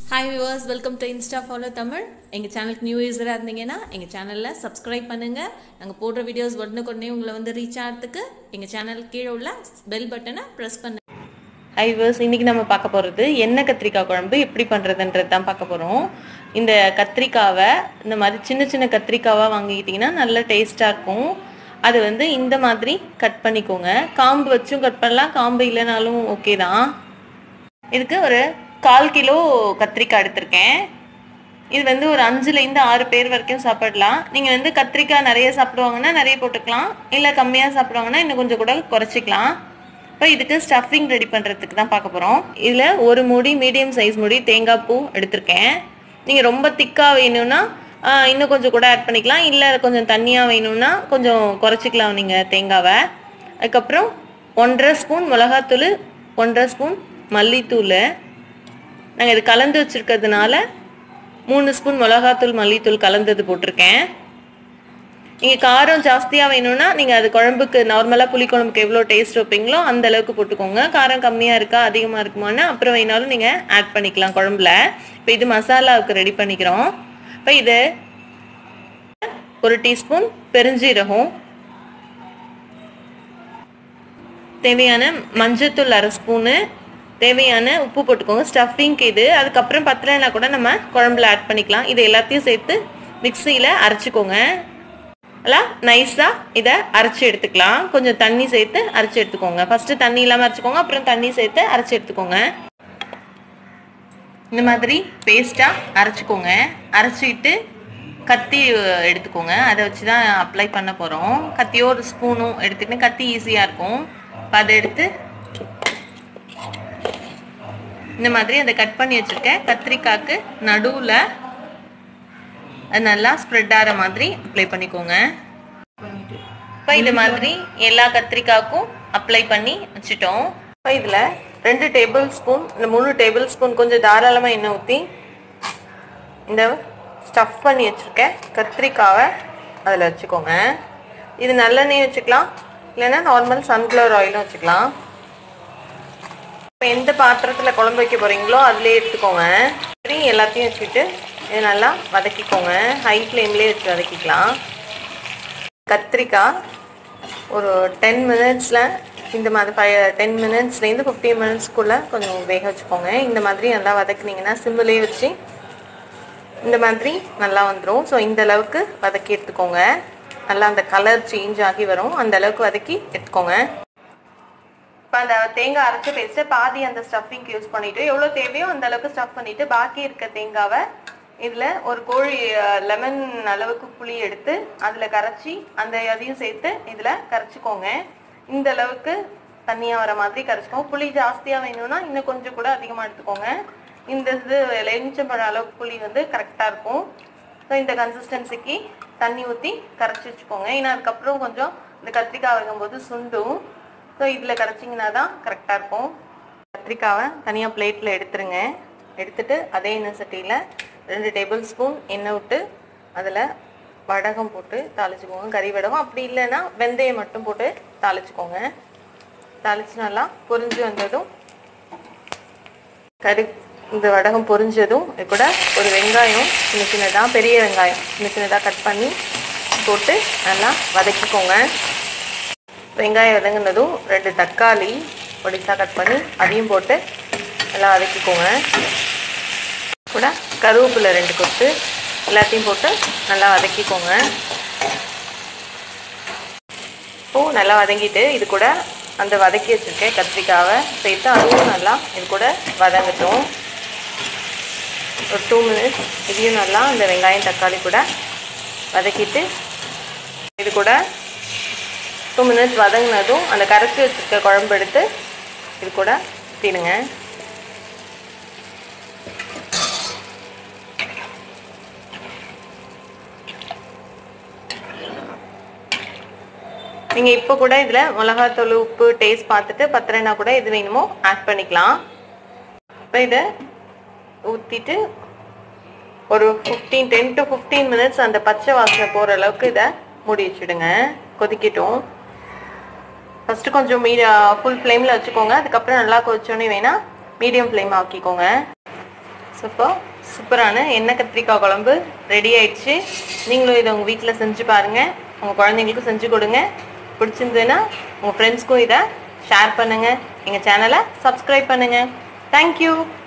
hi viewers welcome to insta follow Tamil எங்கள் சேனலுக்கு new யூஸராக இருந்தீங்கன்னா எங்கள் சேனலில் சப்ஸ்கிரைப் பண்ணுங்கள் நாங்கள் போடுற வீடியோஸ் உடனுக்குடனே உங்களை வந்து ரீச் ஆகிறதுக்கு எங்கள் சேனல் கீழே உள்ள பெல் பட்டனை ப்ரெஸ் பண்ணு ஹை வியூவர்ஸ் இன்னைக்கு நம்ம பார்க்க போகிறது எண்ணெய் கத்திரிக்காய் குழம்பு எப்படி பண்ணுறதுன்றது தான் பார்க்க போகிறோம் இந்த கத்திரிக்காவை இந்த மாதிரி சின்ன சின்ன கத்திரிக்காவாக வாங்கிக்கிட்டிங்கன்னா நல்ல டேஸ்ட்டாக இருக்கும் அது வந்து இந்த மாதிரி கட் பண்ணிக்கோங்க காம்பு வச்சும் கட் பண்ணலாம் காம்பு இல்லைனாலும் ஓகே தான் இதுக்கு ஒரு கால் கிலோ கத்திரிக்காய் எடுத்திருக்கேன் இது வந்து ஒரு அஞ்சுலேருந்து ஆறு பேர் வரைக்கும் சாப்பிடலாம் நீங்கள் வந்து கத்திரிக்காய் நிறைய சாப்பிடுவாங்கன்னா நிறைய போட்டுக்கலாம் இல்லை கம்மியாக சாப்பிடுவாங்கன்னா இன்னும் கொஞ்சம் கூட குறைச்சிக்கலாம் இப்போ இதுக்கு ஸ்டஃபிங் ரெடி பண்ணுறதுக்கு தான் பார்க்க போகிறோம் இதில் ஒரு மூடி மீடியம் சைஸ் மூடி தேங்காய் பூ எடுத்திருக்கேன் நீங்கள் ரொம்ப திக்காக வேணும்னா ஆஹ், இன்னும் கொஞ்சம் கூட ஆட் பண்ணிக்கலாம் இல்லை கொஞ்சம் தண்ணியாக வேணும்னா கொஞ்சம் குறைச்சிக்கலாம் நீங்கள் தேங்காவை அதுக்கப்புறம் ஒன்றரை ஸ்பூன் மிளகாத்தூள் ஒன்றரை ஸ்பூன் மல்லித்தூள் நாங்கள் இது கலந்து வச்சுருக்கிறதுனால மூணு ஸ்பூன் மிளகாத்தூள் மல்லித்தூள் கலந்தது போட்டிருக்கேன் நீங்கள் காரம் ஜாஸ்தியாக வேணும்னா நீங்கள் அது குழம்புக்கு நார்மலாக புளி குழம்புக்கு எவ்வளோ டேஸ்ட் வைப்பீங்களோ அந்த அளவுக்கு போட்டுக்கோங்க காரம் கம்மியாக இருக்கா அதிகமாக இருக்குமான்னு அப்புறம் வேணாலும் நீங்கள் ஆட் பண்ணிக்கலாம் குழம்புல இப்போ இது மசாலாவுக்கு ரெடி பண்ணிக்கிறோம் இப்போ இது ஒரு டீஸ்பூன் பெருஞ்சீரகம் தேவையான மஞ்சத்தூள் அரை ஸ்பூனு தேவையான உப்பு போட்டுக்கோங்க ஸ்டஃபிங்க்கு இது அதுக்கப்புறம் பத்தலைனா கூட நம்ம குழம்புல ஆட் பண்ணிக்கலாம் இது எல்லாத்தையும் சேர்த்து மிக்சியில் அரைச்சிக்கோங்க நல்லா நைஸாக இதை அரைச்சி எடுத்துக்கலாம் கொஞ்சம் தண்ணி சேர்த்து அரைச்சி எடுத்துக்கோங்க ஃபஸ்ட்டு தண்ணி இல்லாமல் அரைச்சிக்கோங்க அப்புறம் தண்ணி சேர்த்து அரைச்சி எடுத்துக்கோங்க இந்த மாதிரி பேஸ்ட்டாக அரைச்சிக்கோங்க அரைச்சிட்டு கத்தி அஹ், எடுத்துக்கோங்க அதை வச்சு தான் அப்ளை பண்ண போகிறோம் கத்தியோ ஒரு ஸ்பூனும் எடுத்துக்கிட்டு கத்தி ஈஸியாக இருக்கும் இப்போ அதை எடுத்து இந்த மாதிரி அதை கட் பண்ணி வச்சுருக்கேன் கத்திரிக்காய்க்கு நடுவில் அது நல்லா ஸ்ப்ரெட் ஆகிற மாதிரி அப்ளை பண்ணிக்கோங்க இப்போ இது மாதிரி எல்லா கத்திரிக்காய்க்கும் அப்ளை பண்ணி வச்சுட்டோம் இப்போ இதில் ரெண்டு டேபிள் ஸ்பூன் இந்த மூணு டேபிள் ஸ்பூன் கொஞ்சம் தாராளமாக எண்ணெய் ஊற்றி இந்த ஸ்டஃப் பண்ணி வச்சுருக்க கத்திரிக்காவை அதில் வச்சுக்கோங்க இது நல்லெண்ணெய் வச்சுக்கலாம் இல்லைன்னா நார்மல் சன்ஃப்ளவர் ஆயிலும் வச்சுக்கலாம் இப்போ எந்த பாத்திரத்தில் குழம்பு வைக்க போகிறீங்களோ அதிலே எடுத்துக்கோங்க சரி எல்லாத்தையும் வச்சுட்டு இது நல்லா வதக்கிக்கோங்க ஹை ஃப்ளேம்லேயே வச்சு வதக்கிக்கலாம் கத்திரிக்காய் ஒரு டென் மினிட்ஸில் இந்த மாதிரி ஃபைவ் டென் மினிட்ஸ்லேருந்து ஃபிஃப்டீன் மினிட்ஸ்க்குள்ளே கொஞ்சம் வேக வச்சுக்கோங்க இந்த மாதிரி நல்லா வதக்குனீங்கன்னா சிம்மிலே வச்சு இந்த மாதிரி நல்லா வந்துடும் ஸோ இந்த அளவுக்கு வதக்கி எடுத்துக்கோங்க நல்லா அந்த கலர் சேஞ்ச் ஆகி வரும் அந்த அளவுக்கு வதக்கி எடுத்துக்கோங்க இப்போ அந்த தேங்காய் அரைச்ச பேஸ்ட்டை பாதி அந்த ஸ்டஃபிங்க்கு யூஸ் பண்ணிட்டு எவ்வளோ தேவையோ அந்த அளவுக்கு ஸ்டஃப் பண்ணிட்டு பாக்கி இருக்க தேங்காவை இதில் ஒரு கோழி லெமன் அளவுக்கு புளி எடுத்து அதில் கரைச்சி அந்த அதையும் சேர்த்து இதில் கரைச்சிக்கோங்க இந்த அளவுக்கு தண்ணியாக வர மாதிரி கரைச்சிக்கோங்க புளி ஜாஸ்தியாக வேணும்னா இன்னும் கொஞ்சம் கூட அதிகமாக எடுத்துக்கோங்க இந்த இது எலுமிச்சம்பழம் அளவுக்கு புளி வந்து கரெக்டாக இருக்கும் ஸோ இந்த கன்சிஸ்டன்சிக்கு தண்ணி ஊற்றி கரைச்சி வச்சுக்கோங்க ஏன்னா அதுக்கப்புறம் கொஞ்சம் இந்த கத்திரிக்காய் வைக்கும்போது சுண்டும் ஸோ இதில் கரைச்சிங்கன்னா தான் கரெக்டாக இருக்கும் கத்திரிக்காவை தனியாக பிளேட்டில் எடுத்துருங்க எடுத்துட்டு அதே எண்ணெய் சட்டியில் ரெண்டு டேபிள் ஸ்பூன் எண்ணெய் விட்டு அதில் வடகம் போட்டு தாளிச்சுக்கோங்க கறி வடகம் அப்படி இல்லைன்னா வெந்தயம் மட்டும் போட்டு தாளிச்சுக்கோங்க தாளிச்சு நல்லா பொரிஞ்சு வந்ததும் கறி இந்த வடகம் பொரிஞ்சதும் இது கூட ஒரு வெங்காயம் சின்ன சின்னதாக பெரிய வெங்காயம் சின்ன சின்னதாக கட் பண்ணி போட்டு நல்லா வதக்கிக்கோங்க வெங்காயம் வதங்கினதும் ரெண்டு தக்காளி பொடிசாக கட் பண்ணி அதையும் போட்டு நல்லா வதக்கிக்கோங்க கூட கருவேப்பிலை ரெண்டு கொத்து எல்லாத்தையும் போட்டு நல்லா வதக்கிக்கோங்க இப்போ நல்லா வதங்கிட்டு இது கூட அந்த வதக்கி வச்சுருக்கேன் கத்திரிக்காவை சேர்த்து அதுவும் நல்லா இது கூட வதங்கட்டும் ஒரு டூ மினிட்ஸ் இதையும் நல்லா அந்த வெங்காயம் தக்காளி கூட வதக்கிட்டு இது கூட டூ மினிட்ஸ் வதங்கினதும் அந்த கரைச்சி வச்சுருக்க குழம்பு எடுத்து இது கூட ஊற்றிடுங்க நீங்கள் இப்போ கூட இதில் மிளகாத்தூள் உப்பு டேஸ்ட் பார்த்துட்டு பத்திரனா கூட எது வேணுமோ ஆட் பண்ணிக்கலாம் இப்போ இதை ஊற்றிட்டு ஒரு fifteen ten to fifteen minutes அந்த பச்சை வாசனை போகிற அளவுக்கு இதை மூடி வச்சுடுங்க கொதிக்கட்டும் ஃபஸ்ட்டு கொஞ்சம் மீடியம் ஃபுல் ஃப்ளேமில் வச்சுக்கோங்க அதுக்கப்புறம் நல்லா கொதிச்சோன்னே வேணால் மீடியம் ஃப்ளேம் ஆக்கிக்கோங்க ஸோ இப்போ சூப்பரான எண்ணெய் கத்திரிக்காய் குழம்பு ரெடி ஆயிடுச்சு நீங்களும் இதை உங்கள் வீட்டில் செஞ்சு பாருங்கள் உங்கள் குழந்தைங்களுக்கும் செஞ்சு கொடுங்க பிடிச்சிருந்ததுன்னா உங்கள் ஃப்ரெண்ட்ஸ்க்கும் இதை ஷேர் பண்ணுங்கள் எங்கள் சேனலை சப்ஸ்கிரைப் பண்ணுங்கள் தேங்க்யூ